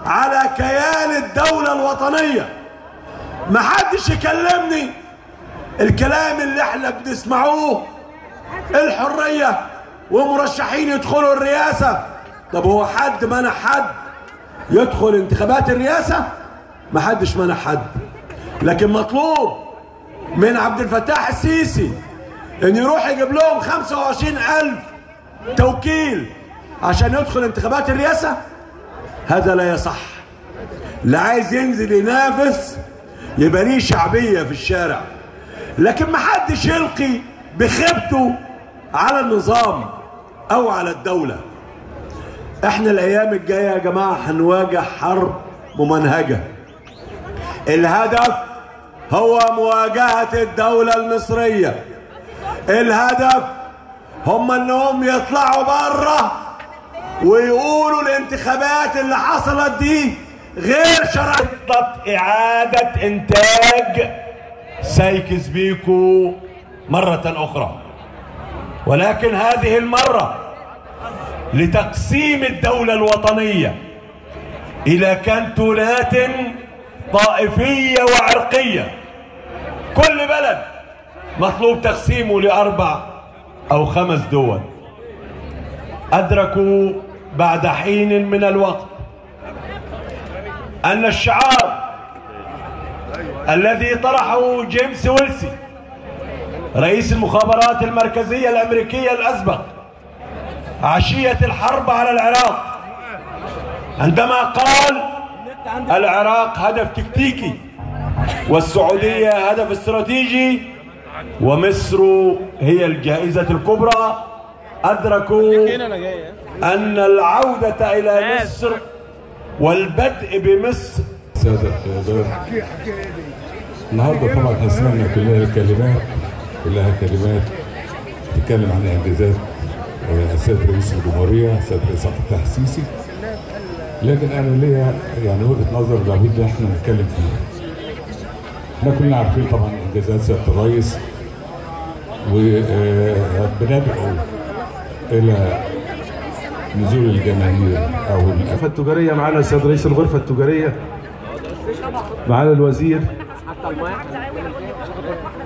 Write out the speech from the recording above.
على كيان الدولة الوطنية محدش يكلمني الكلام اللي احنا بنسمعوه الحرية ومرشحين يدخلوا الرئاسة طب هو حد منع حد يدخل انتخابات الرئاسة محدش منع حد لكن مطلوب من عبد الفتاح السيسي ان يروح يجيب لهم 25 ألف توكيل عشان يدخل انتخابات الرئاسة هذا لا يصح اللي عايز ينزل ينافس يبقى ليه شعبية في الشارع لكن ما حدش يلقي بخيبته على النظام او على الدولة احنا الايام الجاية يا جماعة هنواجه حرب ممنهجة الهدف هو مواجهة الدولة المصرية الهدف هم انهم يطلعوا بره ويقولوا الانتخابات اللي حصلت دي غير شرعية إعادة إنتاج سايكس بيكو مرة أخرى ولكن هذه المرة لتقسيم الدولة الوطنية إلى كانتونات طائفية وعرقية كل بلد مطلوب تقسيمه لأربع أو خمس دول أدركوا بعد حين من الوقت أن الشعار الذي طرحه جيمس ويلسي رئيس المخابرات المركزية الأمريكية الأسبق عشية الحرب على العراق عندما قال العراق هدف تكتيكي والسعودية هدف استراتيجي ومصر هي الجائزة الكبرى أدركوا أن العودة إلى مصر والبدء بمصر سادة القيادات النهارده طبعا احنا سمعنا كلها كلمات كلها كلمات تتكلم عن انجازات آه، السيد رئيس الجمهوريه السيد رئيس عبد الفتاح السيسي لكن انا ليا يعني وجهه نظر لابد احنا نتكلم فيها. احنا كلنا عارفين طبعا انجازات سياده الرئيس وبندعو الى نزول الجماهير او ال- الغرفة التجارية معانا السيد رئيس الغرفة التجارية معانا الوزير